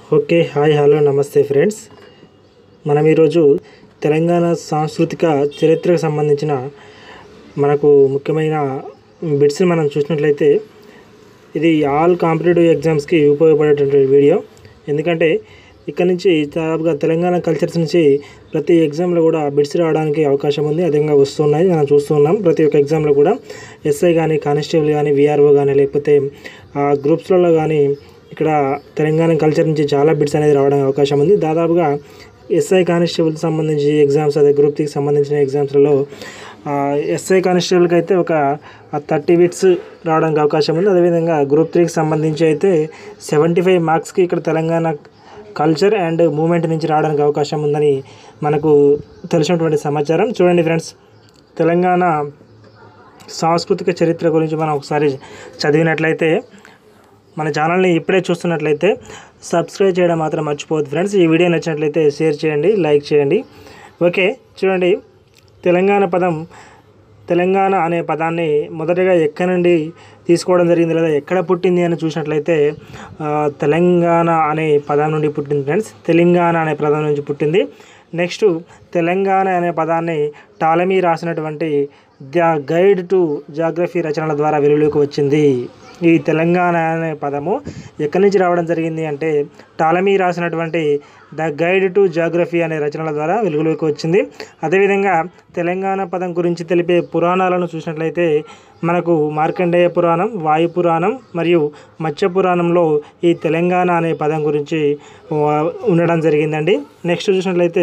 okay hi hello నమస్తే friends మనం ఈరోజు తెలంగాణ సాంస్కృతిక చరిత్రకు సంబంధించిన మనకు ముఖ్యమైన బిట్స్ని మనం చూసినట్లయితే ఇది ఆల్ కాంపిటేటివ్ ఎగ్జామ్స్కి ఉపయోగపడేటువంటి వీడియో ఎందుకంటే ఇక్కడ నుంచి దాదాపుగా తెలంగాణ కల్చర్స్ నుంచి ప్రతి ఎగ్జామ్లో కూడా బిట్స్ రావడానికి అవకాశం ఉంది అదేవిధంగా వస్తున్నాయి మనం చూస్తున్నాం ప్రతి ఒక్క ఎగ్జామ్లో కూడా ఎస్ఐ కానీ కానిస్టేబుల్ కానీ విఆర్ఓ కానీ లేకపోతే గ్రూప్స్లలో కానీ ఇక్కడ తెలంగాణ కల్చర్ నుంచి చాలా బిట్స్ అనేది రావడానికి అవకాశం ఉంది దాదాపుగా ఎస్ఐ కానిస్టేబుల్కి సంబంధించి ఎగ్జామ్స్ అదే గ్రూప్ త్రీకి సంబంధించిన ఎగ్జామ్స్లలో ఎస్ఐ కానిస్టేబుల్కి అయితే ఒక థర్టీ బిట్స్ రావడానికి అవకాశం ఉంది అదేవిధంగా గ్రూప్ త్రీకి సంబంధించి అయితే సెవెంటీ ఫైవ్ మార్క్స్కి ఇక్కడ తెలంగాణ కల్చర్ అండ్ మూమెంట్ నుంచి రావడానికి అవకాశం ఉందని మనకు తెలిసినటువంటి సమాచారం చూడండి ఫ్రెండ్స్ తెలంగాణ సాంస్కృతిక చరిత్ర గురించి మనం ఒకసారి చదివినట్లయితే మన ఛానల్ని ఇప్పుడే చూస్తున్నట్లయితే సబ్స్క్రైబ్ చేయడం మాత్రం మర్చిపోవద్దు ఫ్రెండ్స్ ఈ వీడియో నచ్చినట్లయితే షేర్ చేయండి లైక్ చేయండి ఓకే చూడండి తెలంగాణ పదం తెలంగాణ అనే పదాన్ని మొదటగా ఎక్కడి నుండి తీసుకోవడం జరిగింది లేదా ఎక్కడ పుట్టింది అని చూసినట్లయితే ఆ, తెలంగాణ అనే పదం నుండి పుట్టింది ఫ్రెండ్స్ తెలంగాణ అనే పదం నుంచి పుట్టింది నెక్స్ట్ తెలంగాణ అనే పదాన్ని టాలమీ రాసినటువంటి ద గైడ్ టు జాగ్రఫీ రచనల ద్వారా వెలుగులోకి వచ్చింది ఈ తెలంగాణ అనే పదము ఎక్కడి నుంచి రావడం జరిగింది అంటే టాలమీ రాసినటువంటి ద గైడ్ టు జాగ్రఫీ అనే రచనల ద్వారా వెలుగులోకి వచ్చింది అదేవిధంగా తెలంగాణ పదం గురించి తెలిపే పురాణాలను చూసినట్లయితే మనకు మార్కండేయ పురాణం వాయు పురాణం మరియు మత్స్య పురాణంలో ఈ తెలంగాణ అనే పదం గురించి ఆ, ఉండడం జరిగిందండి నెక్స్ట్ చూసినట్లయితే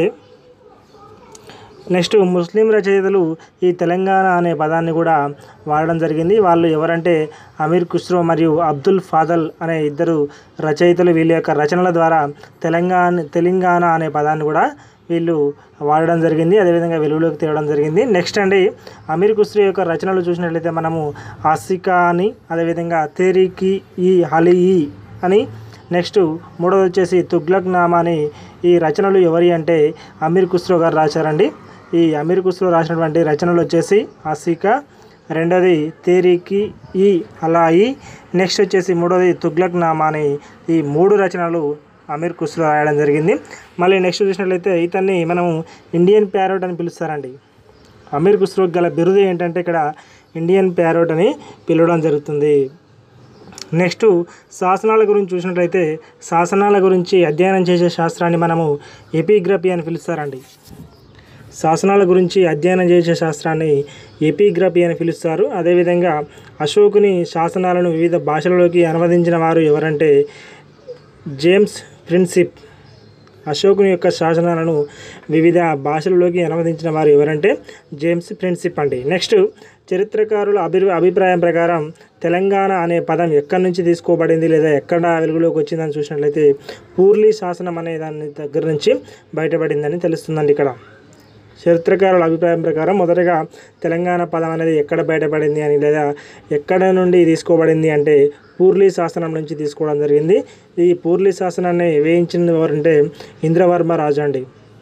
నెక్స్ట్ ముస్లిం రచయితలు ఈ తెలంగాణ అనే పదాన్ని కూడా వాడడం జరిగింది వాళ్ళు ఎవరంటే అమీర్ ఖుస్రో మరియు అబ్దుల్ ఫాదల్ అనే ఇద్దరు రచయితలు వీళ్ళ యొక్క రచనల ద్వారా తెలంగాణ తెలంగాణ అనే పదాన్ని కూడా వీళ్ళు వాడడం జరిగింది అదేవిధంగా వెలుగులోకి తేవడం జరిగింది నెక్స్ట్ అండి అమీర్ ఖుస్రో యొక్క రచనలు చూసినట్లయితే మనము ఆసికా అని అదేవిధంగా తేరీకి ఈ హలి అని నెక్స్ట్ మూడోది వచ్చేసి తుగ్లక్ నామా అని ఈ రచనలు ఎవరి అంటే అమీర్ ఖుస్రో గారు రాశారండి ఈ అమీర్ ఖుస్రో రాసినటువంటి రచనలు వచ్చేసి ఆసికా రెండోది తేరీకి ఈ అలాయి నెక్స్ట్ వచ్చేసి మూడోది తుగ్లక్ నామా అని ఈ మూడు రచనలు అమీర్ ఖుస్రో రాయడం జరిగింది మళ్ళీ నెక్స్ట్ చూసినట్లయితే ఇతన్ని మనము ఇండియన్ ప్యారోట్ అని పిలుస్తారండి అమీర్ ఖుస్రోకి గల బిరుదు ఏంటంటే ఇక్కడ ఇండియన్ ప్యారోట్ అని పిలవడం జరుగుతుంది నెక్స్ట్ శాసనాల గురించి చూసినట్లయితే శాసనాల గురించి అధ్యయనం చేసే శాస్త్రాన్ని మనము ఎపిగ్రఫీ అని పిలుస్తారండి శాసనాల గురించి అధ్యయనం చేసే శాస్త్రాన్ని ఎపిగ్రఫీ అని పిలుస్తారు అదేవిధంగా అశోకుని శాసనాలను వివిధ భాషలలోకి అనువదించిన వారు ఎవరంటే జేమ్స్ ప్రిన్సిప్ అశోకుని యొక్క శాసనాలను వివిధ భాషలలోకి అనువదించిన వారు ఎవరంటే జేమ్స్ ప్రిన్సిప్ అండి నెక్స్ట్ చరిత్రకారుల అభి అభిప్రాయం ప్రకారం తెలంగాణ అనే పదం ఎక్కడి నుంచి తీసుకోబడింది లేదా ఎక్కడ వెలుగులోకి వచ్చిందని చూసినట్లయితే పూర్లీ శాసనం అనే దాని దగ్గర నుంచి బయటపడిందని తెలుస్తుందండి ఇక్కడ చరిత్రకారుల అభిప్రాయం ప్రకారం మొదటగా తెలంగాణ పదం అనేది ఎక్కడ బయటపడింది అని లేదా ఎక్కడ నుండి తీసుకోబడింది అంటే పూర్లీ శాసనం నుంచి తీసుకోవడం జరిగింది ఈ పూర్లీ శాసనాన్ని వేయించింది ఎవరంటే ఇంద్రవర్మ రాజు అండి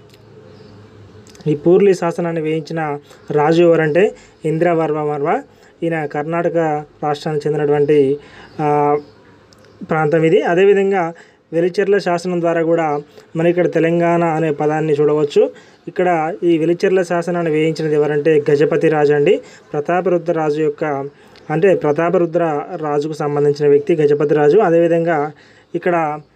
ఈ పూర్లీ శాసనాన్ని వేయించిన రాజు ఎవరంటే ఇంద్రవర్మ వర్మ ఈయన కర్ణాటక రాష్ట్రానికి చెందినటువంటి ఆ, ప్రాంతం ఇది అదేవిధంగా వెలిచెర్ల శాసనం ద్వారా కూడా మన ఇక్కడ తెలంగాణ అనే పదాన్ని చూడవచ్చు ఇక్కడ ఈ వెలిచెర్ల శాసనాన్ని వేయించినది ఎవరంటే గజపతి రాజు అండి ప్రతాపరుద్ర రాజు యొక్క అంటే ప్రతాపరుద్ర రాజుకు సంబంధించిన వ్యక్తి గజపతి రాజు అదేవిధంగా ఇక్కడ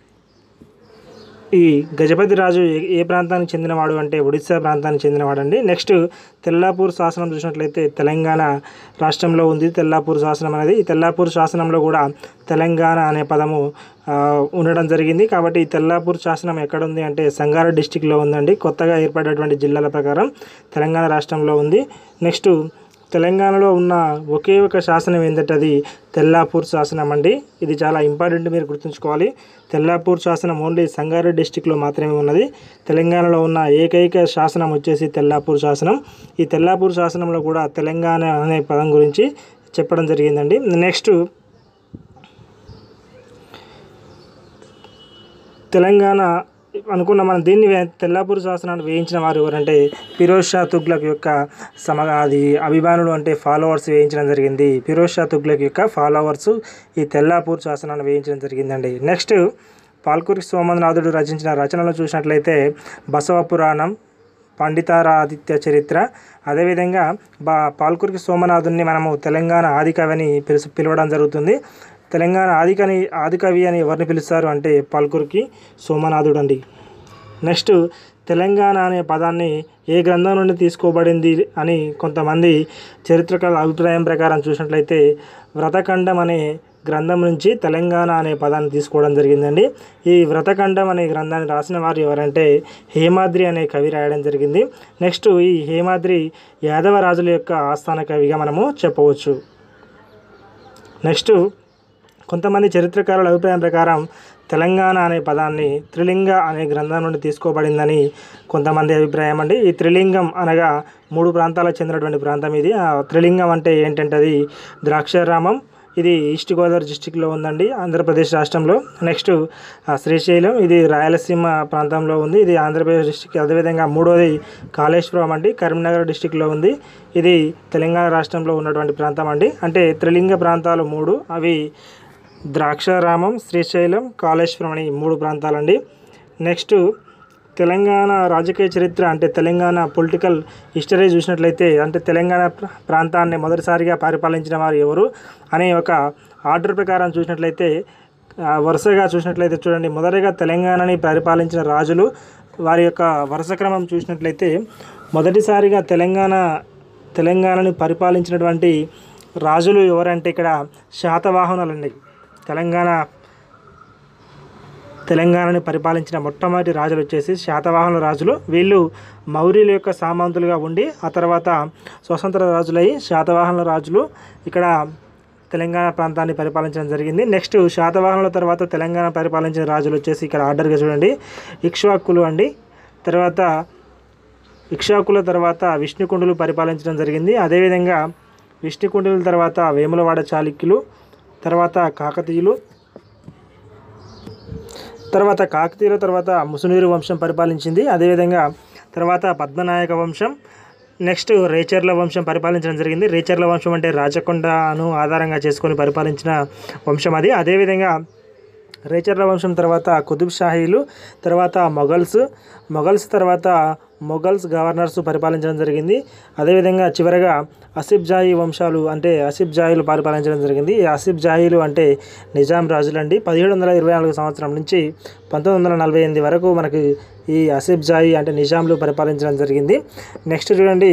ఈ గజపతి రాజు ఏ- ఏ ప్రాంతానికి చెందినవాడు అంటే ఒడిశా ప్రాంతానికి చెందినవాడు అండి నెక్స్ట్ తెల్లాపూర్ శాసనం చూసినట్లయితే తెలంగాణ రాష్ట్రంలో ఉంది తెల్లాపూర్ శాసనం అనేది ఈ తెల్లాపూర్ శాసనంలో కూడా తెలంగాణ అనే పదము ఆ, ఉండడం జరిగింది కాబట్టి ఈ తెల్లాపూర్ శాసనం ఎక్కడ ఉంది అంటే సంగారెడ్డి డిస్టిక్లో ఉందండి కొత్తగా ఏర్పడినటువంటి జిల్లాల ప్రకారం తెలంగాణ రాష్ట్రంలో ఉంది నెక్స్ట్ తెలంగాణలో ఉన్న ఒకే ఒక శాసనం ఏంటంటే అది తెల్లాపూర్ శాసనం అండి ఇది చాలా ఇంపార్టెంట్ మీరు గుర్తుంచుకోవాలి తెల్లాపూర్ శాసనం ఓన్లీ సంగారెడ్డి డిస్టిక్లో మాత్రమే ఉన్నది తెలంగాణలో ఉన్న ఏకైక శాసనం వచ్చేసి తెల్లాపూర్ శాసనం ఈ తెల్లాపూర్ శాసనంలో కూడా తెలంగాణ అనే పదం గురించి చెప్పడం జరిగిందండి నెక్స్ట్ తెలంగాణ అనుకున్న మనం దీన్ని వే- తెల్లాపూర్ శాసనాన్ని వేయించిన వారు ఎవరంటే ఫిరోజ్ షా తుగ్లక్ యొక్క సమ అది అభిమానులు అంటే ఫాలోవర్స్ వేయించడం జరిగింది ఫిరోజ్ షా తుగ్లక్ యొక్క ఫాలోవర్స్ ఈ తెల్లాపూర్ శాసనాన్ని వేయించడం జరిగిందండి నెక్స్ట్ పాల్కురికి సోమనాథుడు రచించిన రచనలు చూసినట్లయితే బసవ పురాణం పండితారాదిత్య చరిత్ర అదేవిధంగా బా పాల్కురికి సోమనాథుని మనము తెలంగాణ ఆదికవి అని పిలుసు పిలవడం జరుగుతుంది తెలంగాణ ఆదికని ఆదికవి అని ఎవరిని పిలుస్తారు అంటే పాల్కురికి సోమనాథుడు అండి నెక్స్ట్ తెలంగాణ అనే పదాన్ని ఏ గ్రంథం నుండి తీసుకోబడింది అని కొంతమంది చరిత్రకారుల అభిప్రాయం ప్రకారం చూసినట్లయితే వ్రతఖండం అనే గ్రంథం నుంచి తెలంగాణ అనే పదాన్ని తీసుకోవడం జరిగిందండి ఈ వ్రతఖండం అనే గ్రంథాన్ని రాసిన వారు ఎవరంటే హేమాద్రి అనే కవి రాయడం జరిగింది నెక్స్ట్ ఈ హేమాద్రి యాదవ రాజుల యొక్క ఆస్థాన కవిగా మనము చెప్పవచ్చు నెక్స్ట్ కొంతమంది చరిత్రకారుల అభిప్రాయం ప్రకారం తెలంగాణ అనే పదాన్ని త్రిలింగ అనే గ్రంథం నుండి తీసుకోబడిందని కొంతమంది అభిప్రాయం అండి ఈ త్రిలింగం అనగా మూడు ప్రాంతాలకు చెందినటువంటి ప్రాంతం ఇది ఆ త్రిలింగం అంటే ఏంటంటే అది ద్రాక్షారామం ఇది ఈస్ట్ గోదావరి డిస్టిక్లో ఉందండి ఆంధ్రప్రదేశ్ రాష్ట్రంలో నెక్స్ట్ ఆ, శ్రీశైలం ఇది రాయలసీమ ప్రాంతంలో ఉంది ఇది ఆంధ్రప్రదేశ్ డిస్టిక్ అదేవిధంగా మూడోది కాళేశ్వరం అండి కరీంనగర్ డిస్టిక్లో ఉంది ఇది తెలంగాణ రాష్ట్రంలో ఉన్నటువంటి ప్రాంతం అండి అంటే త్రిలింగ ప్రాంతాలు మూడు అవి ద్రాక్షారామం శ్రీశైలం కాళేశ్వరం అని మూడు ప్రాంతాలండి నెక్స్ట్ తెలంగాణ రాజకీయ చరిత్ర అంటే తెలంగాణ పొలిటికల్ హిస్టరీ చూసినట్లయితే అంటే తెలంగాణ ప్ర- ప్రాంతాన్ని మొదటిసారిగా పరిపాలించిన వారు ఎవరు అనే ఒక ఆర్డర్ ప్రకారం చూసినట్లయితే ఆ, వరుసగా చూసినట్లయితే చూడండి మొదటగా తెలంగాణని పరిపాలించిన రాజులు వారి యొక్క వరుస క్రమం చూసినట్లయితే మొదటిసారిగా తెలంగాణ తెలంగాణని పరిపాలించినటువంటి రాజులు ఎవరంటే ఇక్కడ శాతవాహనులండి తెలంగాణ తెలంగాణని పరిపాలించిన మొట్టమొదటి రాజులు వచ్చేసి శాతవాహనుల రాజులు వీళ్ళు మౌర్యుల యొక్క సామంతులుగా ఉండి ఆ తర్వాత స్వతంత్ర రాజులై శాతవాహనుల రాజులు ఇక్కడ తెలంగాణ ప్రాంతాన్ని పరిపాలించడం జరిగింది నెక్స్ట్ శాతవాహనుల తర్వాత తెలంగాణ పరిపాలించిన రాజులు వచ్చేసి ఇక్కడ ఆర్డర్గా చూడండి ఇక్ష్వాకులు అండి తర్వాత ఇక్షాకుల తర్వాత విష్ణుకుండులు పరిపాలించడం జరిగింది అదేవిధంగా విష్ణుకుండుల తర్వాత వేములవాడ చాళుక్యులు తర్వాత కాకతీయులు తర్వాత కాకతీయుల తర్వాత ముసునీరు వంశం పరిపాలించింది అదేవిధంగా తర్వాత పద్మనాయక వంశం నెక్స్ట్ రేచర్ల వంశం పరిపాలించడం జరిగింది రేచర్ల వంశం అంటే రాచకొండను ఆధారంగా చేసుకొని పరిపాలించిన వంశం అది అదేవిధంగా రేచర్ల వంశం తర్వాత కుతుబ్ షాహీలు తర్వాత మొఘల్స్ మొఘల్స్ తర్వాత మొఘల్స్ గవర్నర్స్ పరిపాలించడం జరిగింది అదేవిధంగా చివరగా అసిఫ్ జాహీ వంశాలు అంటే అసిఫ్ జాహీలు పరిపాలించడం జరిగింది ఈ అసిఫ్ జాహీలు అంటే నిజాం రాజులు అండి పదిహేడు వందల ఇరవై నాలుగు సంవత్సరం నుంచి పంతొమ్మిది వందల నలభై ఎనిమిది వరకు మనకి ఈ అసిఫ్ జాహీ అంటే నిజాంలు పరిపాలించడం జరిగింది నెక్స్ట్ చూడండి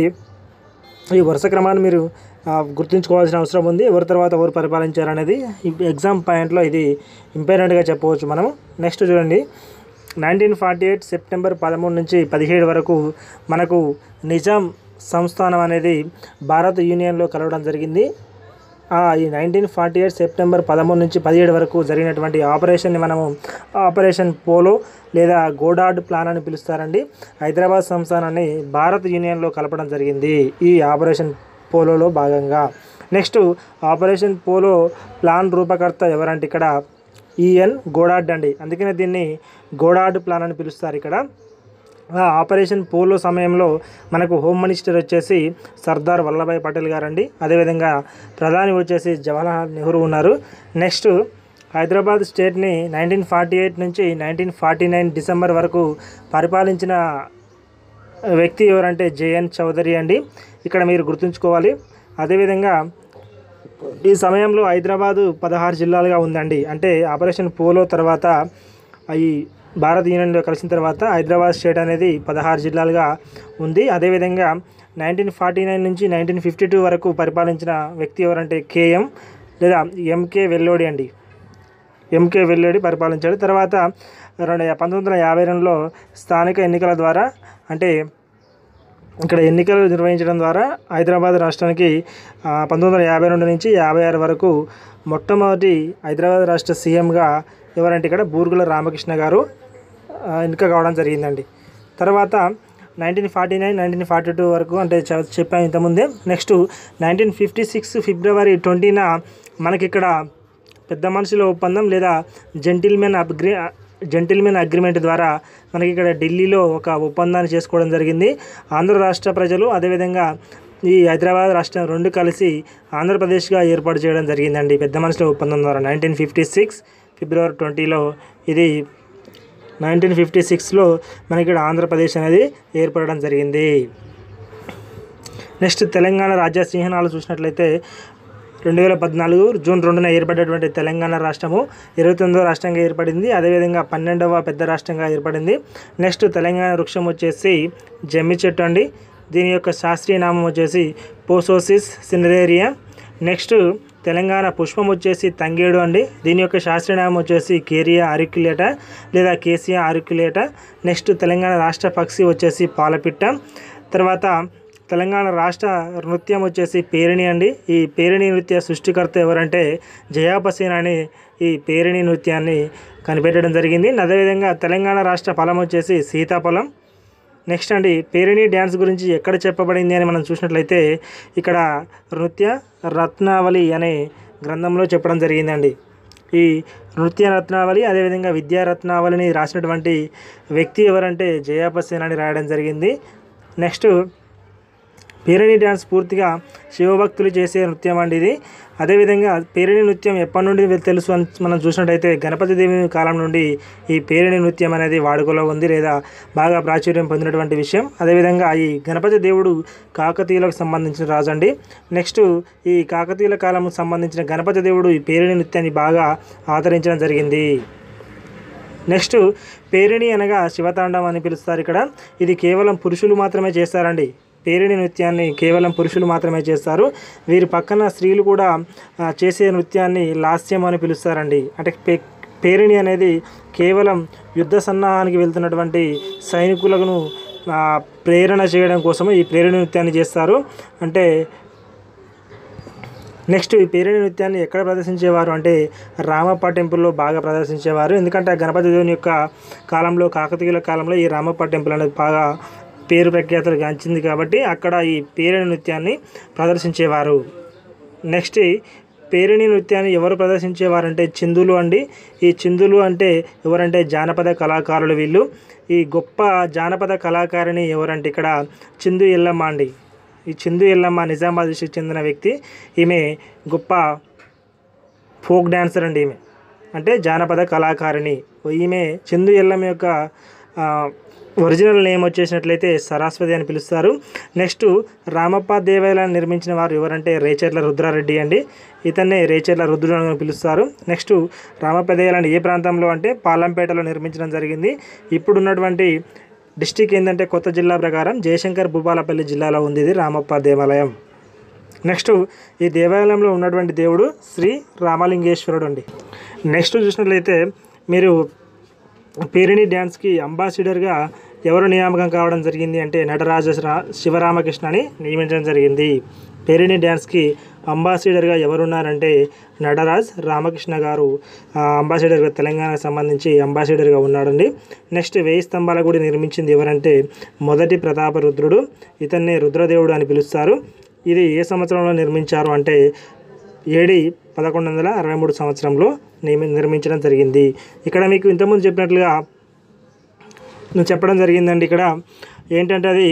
ఈ వరుస క్రమాన్ని మీరు ఆ, గుర్తుంచుకోవాల్సిన అవసరం ఉంది ఎవరి తర్వాత ఎవరు పరిపాలించారనేది ఈ ఎగ్జామ్ పాయింట్లో ఇది ఇంపార్టెంట్గా చెప్పవచ్చు మనం నెక్స్ట్ చూడండి నైన్టీన్ ఫార్టీ ఎయిట్ సెప్టెంబర్ పదమూడు నుంచి పదిహేడు వరకు మనకు నిజాం సంస్థానం అనేది భారత యూనియన్లో కలవడం జరిగింది ఆ, ఈ నైన్టీన్ ఫార్టీ ఎయిట్ సెప్టెంబర్ పదమూడు నుంచి పదిహేడు వరకు జరిగినటువంటి ఆపరేషన్ని మనము ఆపరేషన్ పోలో లేదా గోడార్డ్ ప్లాన్ అని పిలుస్తారండి హైదరాబాద్ సంస్థానాన్ని భారత్ యూనియన్లో కలపడం జరిగింది ఈ ఆపరేషన్ పోలోలో భాగంగా నెక్స్ట్ ఆపరేషన్ పోలో ప్లాన్ రూపకర్త ఎవరంటే ఇక్కడ ఈఎన్ గోడార్డ్ అండి అందుకనే దీన్ని గోడార్డ్ ప్లాన్ అని పిలుస్తారు ఇక్కడ ఆ ఆపరేషన్ పోలో సమయంలో మనకు హోమ్ మినిస్టర్ వచ్చేసి సర్దార్ వల్లభాయ్ పటేల్ గారండి అదేవిధంగా ప్రధాని వచ్చేసి జవహర్లాల్ నెహ్రూ ఉన్నారు నెక్స్ట్ హైదరాబాద్ స్టేట్ని నైన్టీన్ ఫార్టీ ఎయిట్ నుంచి నైన్టీన్ ఫార్టీ నైన్ డిసెంబర్ వరకు పరిపాలించిన వ్యక్తి ఎవరంటే జేఎన్ చౌదరి అండి ఇక్కడ మీరు గుర్తుంచుకోవాలి అదేవిధంగా ఈ సమయంలో హైదరాబాదు పదహారు జిల్లాలుగా ఉందండి అంటే ఆపరేషన్ పోలో తర్వాత ఈ భారత యూనియన్లో కలిసిన తర్వాత హైదరాబాద్ స్టేట్ అనేది పదహారు జిల్లాలుగా ఉంది అదేవిధంగా నైన్టీన్ ఫార్టీ నైన్ నుంచి నైన్టీన్ ఫిఫ్టీ టూ వరకు పరిపాలించిన వ్యక్తి ఎవరంటే కేఎం లేదా ఎంకే వెల్లోడి అండి ఎంకే వెల్లోడి పరిపాలించాడు తర్వాత రెండు పంతొమ్మిది వందల యాభై రెండులో స్థానిక ఎన్నికల ద్వారా అంటే ఇక్కడ ఎన్నికలు నిర్వహించడం ద్వారా హైదరాబాద్ రాష్ట్రానికి ఆ, పంతొమ్మిది వందల యాభై రెండు నుంచి యాభై ఆరు వరకు మొట్టమొదటి హైదరాబాద్ రాష్ట్ర సీఎంగా ఎవరంటే ఇక్కడ బూర్గుల రామకృష్ణ గారు ఆ, ఎన్నిక కావడం జరిగిందండి తర్వాత nineteen forty nine nineteen forty two వరకు అంటే చె- చెప్పాను ఇంతకుముందే next nineteen fifty six February ట్వంటీన మనకి ఇక్కడ పెద్ద మనుషుల ఒప్పందం లేదా జెంటిల్మెన్ అగ్రి జెంటిల్మెన్ అగ్రిమెంట్ ద్వారా మనకి ఇక్కడ ఢిల్లీలో ఒక ఒప్పందాన్ని చేసుకోవడం జరిగింది ఆంధ్ర రాష్ట్ర ప్రజలు అదేవిధంగా ఈ హైదరాబాద్ రాష్ట్రం రెండు కలిసి ఆంధ్రప్రదేశ్గా ఏర్పాటు చేయడం జరిగిందండి పెద్ద మనుషుల ఒప్పందం ద్వారా నైన్టీన్ ఫిఫ్టీ సిక్స్ ఫిబ్రవరి ట్వంటీలో ఇది నైన్టీన్ ఫిఫ్టీ సిక్స్లో మనకి ఇక్కడ ఆంధ్రప్రదేశ్ అనేది ఏర్పడడం జరిగింది నెక్స్ట్ తెలంగాణ రాజ్య సింహనాలు చూసినట్లయితే రెండు వేల పద్నాలుగు జూన్ రెండున ఏర్పడినటువంటి తెలంగాణ రాష్ట్రము ఇరవై తొమ్మిదవ రాష్ట్రంగా ఏర్పడింది అదేవిధంగా పన్నెండవ పెద్ద రాష్ట్రంగా ఏర్పడింది నెక్స్ట్ తెలంగాణ వృక్షం వచ్చేసి జమ్మి చెట్టు అండి దీని యొక్క శాస్త్రీయ నామం వచ్చేసి పోసోసిస్ సినరేరియా నెక్స్ట్ తెలంగాణ పుష్పం వచ్చేసి తంగేడు అండి దీని యొక్క శాస్త్రీయ నామం వచ్చేసి కేరియా ఆరిక్యులేట లేదా కేసియా ఆరిక్యులేట నెక్స్ట్ తెలంగాణ రాష్ట్ర పక్షి వచ్చేసి పాలపిట్ట తర్వాత తెలంగాణ రాష్ట్ర నృత్యం వచ్చేసి పేరిణి అండి ఈ పేరిణి నృత్య సృష్టికర్త ఎవరంటే జయాపసేన అని ఈ పేరిణి నృత్యాన్ని కనిపెట్టడం జరిగింది అదేవిధంగా తెలంగాణ రాష్ట్ర ఫలం వచ్చేసి సీతాఫలం నెక్స్ట్ అండి పేరిణి డ్యాన్స్ గురించి ఎక్కడ చెప్పబడింది అని మనం చూసినట్లయితే ఇక్కడ నృత్య రత్నావళి అనే గ్రంథంలో చెప్పడం జరిగిందండి ఈ నృత్య రత్నావళి అదేవిధంగా విద్యా రత్నావళిని రాసినటువంటి వ్యక్తి ఎవరంటే జయాపసేన అని రాయడం జరిగింది నెక్స్ట్ పేరిణి డ్యాన్స్ పూర్తిగా శివభక్తులు చేసే నృత్యం అండి ఇది అదేవిధంగా పేరిణి నృత్యం ఎప్పటి నుండి వెల్- తెలుసు అని మనం చూసినట్టయితే గణపతి దేవి కాలం నుండి ఈ పేరిణి నృత్యం అనేది వాడుకలో ఉంది లేదా బాగా ప్రాచుర్యం పొందినటువంటి విషయం అదేవిధంగా ఈ గణపతి దేవుడు కాకతీయులకు సంబంధించిన రాజు అండి నెక్స్ట్ ఈ కాకతీయుల కాలం సంబంధించిన గణపతి దేవుడు ఈ పేరిణి నృత్యాన్ని బాగా ఆదరించడం జరిగింది నెక్స్ట్ పేరిణి అనగా శివతాండం అని పిలుస్తారు ఇక్కడ ఇది కేవలం పురుషులు మాత్రమే చేస్తారండి పేరిణి నృత్యాన్ని కేవలం పురుషులు మాత్రమే చేస్తారు వీరి పక్కన స్త్రీలు కూడా ఆ, చేసే నృత్యాన్ని లాస్యం అని పిలుస్తారండి అంటే పే పేరిణి అనేది కేవలం యుద్ధ సన్నాహానికి వెళ్తున్నటువంటి సైనికులను ఆ, ప్రేరణ చేయడం కోసం ఈ ప్రేరణ నృత్యాన్ని చేస్తారు అంటే నెక్స్ట్ ఈ పేరిణి నృత్యాన్ని ఎక్కడ ప్రదర్శించేవారు అంటే రామప్ప టెంపుల్లో బాగా ప్రదర్శించేవారు ఎందుకంటే ఆ గణపతి దేవుని యొక్క కాలంలో కాకతీయుల కాలంలో ఈ రామప్ప టెంపుల్ అనేది బాగా పేరు ప్రఖ్యాతలు గాంచింది కాబట్టి అక్కడ ఈ పేరిణి నృత్యాన్ని ప్రదర్శించేవారు నెక్స్ట్ ఈ పేరిణి నృత్యాన్ని ఎవరు ప్రదర్శించేవారంటే చిందులు అండి ఈ చిందులు అంటే ఎవరంటే జానపద కళాకారులు వీళ్ళు ఈ గొప్ప జానపద కళాకారిణి ఎవరంటే ఇక్కడ చిందు ఎల్లమ్మ అండి ఈ చిందు ఎల్లమ్మ నిజామాబాద్ డిస్ట్రిక్ట్ చెందిన వ్యక్తి ఈమె గొప్ప ఫోక్ డాన్సర్ అండి ఈమె అంటే జానపద కళాకారిణి ఈమె చందు ఎల్లమ్మ యొక్క ఆ, ఒరిజినల్ నేమ్ వచ్చేసినట్లయితే సరస్వతి అని పిలుస్తారు నెక్స్ట్ రామప్ప దేవాలయాన్ని నిర్మించిన వారు ఎవరంటే రేచర్ల రుద్రారెడ్డి అండి ఇతన్నే రేచర్ల రుద్రుడు అని పిలుస్తారు నెక్స్ట్ రామప్ప దేవాలయాన్ని ఏ ప్రాంతంలో అంటే పాలంపేటలో నిర్మించడం జరిగింది ఇప్పుడున్నటువంటి డిస్టిక్ ఏంటంటే కొత్త జిల్లా ప్రకారం జయశంకర్ భూపాలపల్లి జిల్లాలో ఉంది ఇది రామప్ప దేవాలయం నెక్స్ట్ ఈ దేవాలయంలో ఉన్నటువంటి దేవుడు శ్రీ రామలింగేశ్వరుడు అండి నెక్స్ట్ చూసినట్లయితే మీరు పేరిణి డ్యాన్స్కి అంబాసిడర్గా ఎవరు నియామకం కావడం జరిగింది అంటే నటరాజ శ్రా- శివరామకృష్ణ అని నియమించడం జరిగింది పేరిణి డ్యాన్స్కి అంబాసిడర్గా ఎవరున్నారంటే నటరాజ్ రామకృష్ణ గారు ఆ, అంబాసిడర్గా తెలంగాణకు సంబంధించి అంబాసిడర్గా ఉన్నాడండి నెక్స్ట్ వేయి స్తంభాల గుడి నిర్మించింది ఎవరంటే మొదటి ప్రతాపరుద్రుడు ఇతన్ని రుద్రదేవుడు అని పిలుస్తారు ఇది ఏ సంవత్సరంలో నిర్మించారు అంటే ఏడి పదకొండు వందల అరవై మూడు సంవత్సరంలో నియమి నిర్మించడం జరిగింది ఇక్కడ మీకు ఇంతకుముందు చెప్పినట్లుగా నేను చెప్పడం జరిగిందండి ఇక్కడ ఏంటంటే అది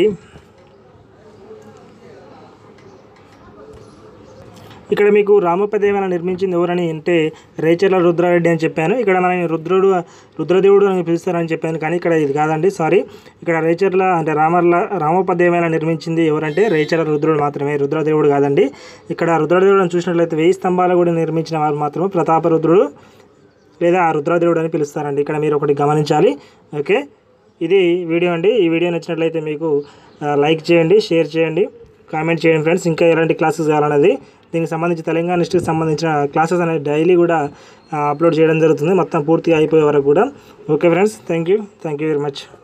ఇక్కడ మీకు రామప్ప దేవాలయం నిర్మించింది ఎవరని అంటే రేచర్ల రుద్రారెడ్డి అని చెప్పాను ఇక్కడ మన రుద్రుడు రుద్రదేవుడు అని పిలుస్తారని చెప్పాను కానీ ఇక్కడ ఇది కాదండి సారీ ఇక్కడ రేచర్ల అంటే రామర్ల రామప్ప దేవాలయం నిర్మించింది ఎవరంటే రేచర్ల రుద్రుడు మాత్రమే రుద్రదేవుడు కాదండి ఇక్కడ రుద్రదేవుడు చూసినట్లయితే వెయ్యి స్తంభాల కూడా నిర్మించిన వారు మాత్రమే ప్రతాపరుద్రుడు లేదా ఆ రుద్రదేవుడు అని పిలుస్తారండి ఇక్కడ మీరు ఒకటి గమనించాలి ఓకే ఇది వీడియో అండి ఈ వీడియో నచ్చినట్లయితే మీకు ఆ, లైక్ చేయండి షేర్ చేయండి కామెంట్ చేయండి ఫ్రెండ్స్ ఇంకా ఎలాంటి క్లాసెస్ కావాలన్నది దీనికి సంబంధించి తెలంగాణ డిస్ట్రిక్ట్ సంబంధించిన క్లాసెస్ అనేది డైలీ కూడా ఆ, అప్లోడ్ చేయడం జరుగుతుంది మొత్తం పూర్తిగా అయిపోయే వరకు కూడా okay friends thank you thank you very much